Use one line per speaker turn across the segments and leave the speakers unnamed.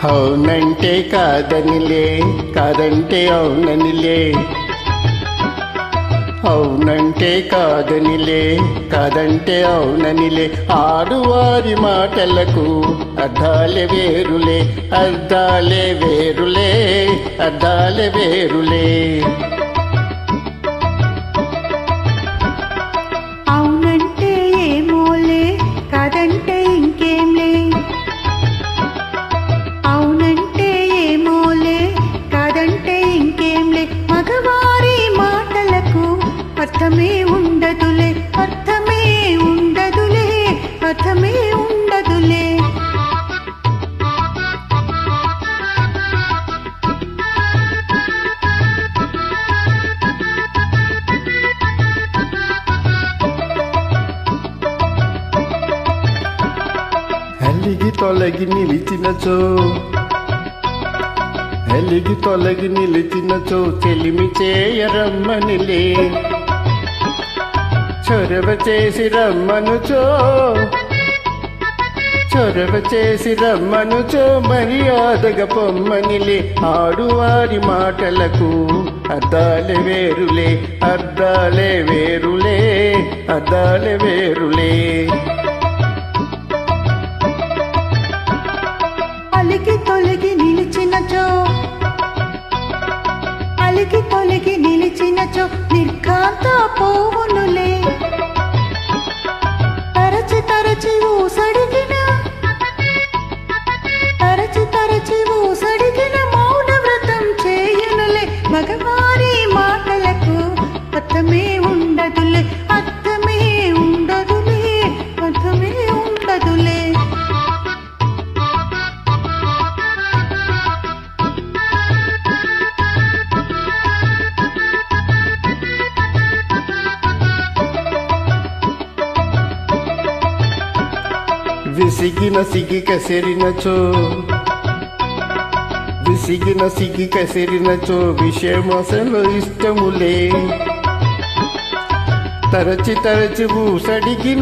అవునంటే కాదనిలే కాదంటే అవుననిలే అవునంటే కాదనిలే కాదంటే అవుననిలే ఆడువారి మాటలకు అర్థాలే వేరులే అర్థాలే వేరులే అర్థాలే వేరులే
అవునంటే ఏమోలే కాదంటే ఇంకేంలే అవునంటే ఏమోలే కాదంటే ఇంకేంలే మగవారి మాటలకు అర్థమే ఉండదులే అర్థమే ఉండదులే అర్థమే ఉండదులే
అలిగి తొలగి నిలిచినచో అలిగి తొలగి నిలిచినచో చెలిమి చేయరమ్మనిలే చొరవ చేసి రమ్మనుచో చొరవ చేసి రమ్మనుచో మర్యాదగా పొమ్మనిలే ఆడువారి మాటలకు అద్దాలే వేరులే అద్దాలే వేరులే అద్దాలే వేరులే
అలికి తొలగి నిలిచినచో అలికి తొలగి నిలిచినచో నిర్ఘాంత పోవునులే తరచి తరచి ఊసడిగిన తరచి తరచి ఊసడిగిన మౌన వ్రతం చేయునులే మగవారి మాటలకు అర్థమే ఉండదులే అర్థమే ఉండదులే అర్థమే ఉండదులే
విసిగిన సిగి కసిరినచో విసిగిన సిగి కసిరినచో విషయం అసలు ఇష్టములే తరచి తరచి ఊసడిగిన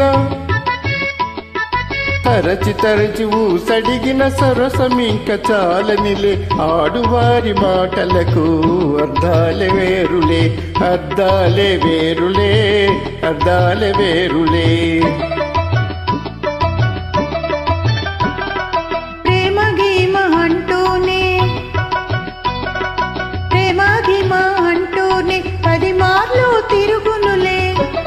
తరచి తరచి ఊసడిగిన సరసమింక చాలనిలే ఆడువారి మాటలకు అర్థాలే వేరులే అర్థాలే వేరులే అర్థాలే వేరులే
ప్రేమ గీమ అంటూనే ప్రేమ గీమ అంటూనే పది మార్లు తిరుగునులే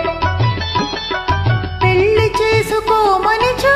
పెళ్లి చేసుకోమనిచో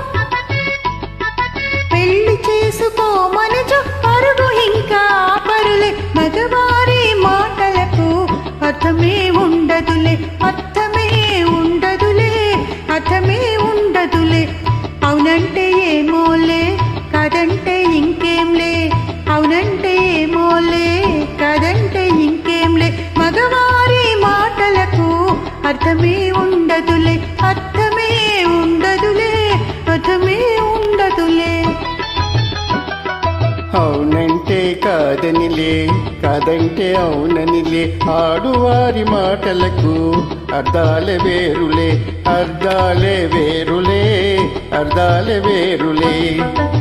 పెళ్లి చేసుకోమనిచో పరుగు ఇంకా పరులే మగవారి మాటలకు అర్థమే ఉండదులే అర్థమే ఉండదులే అర్థమే ఉండదులే అవునంటే ఏమోలే కాదంటే ఇంకేంలే అవునంటే ఏమోలే కాదంటే ఇంకేంలే మగవారి మాటలకు అర్థమే ఉండదులే అర్థమే ఉండదులే అర్థమే ఉండదులే
అవునంటే కాదనిలే కాదంటే అవుననిలే ఆడువారి మాటలకు అర్థాలే వేరులే అర్థాలే వేరులే అర్థాలే వేరులే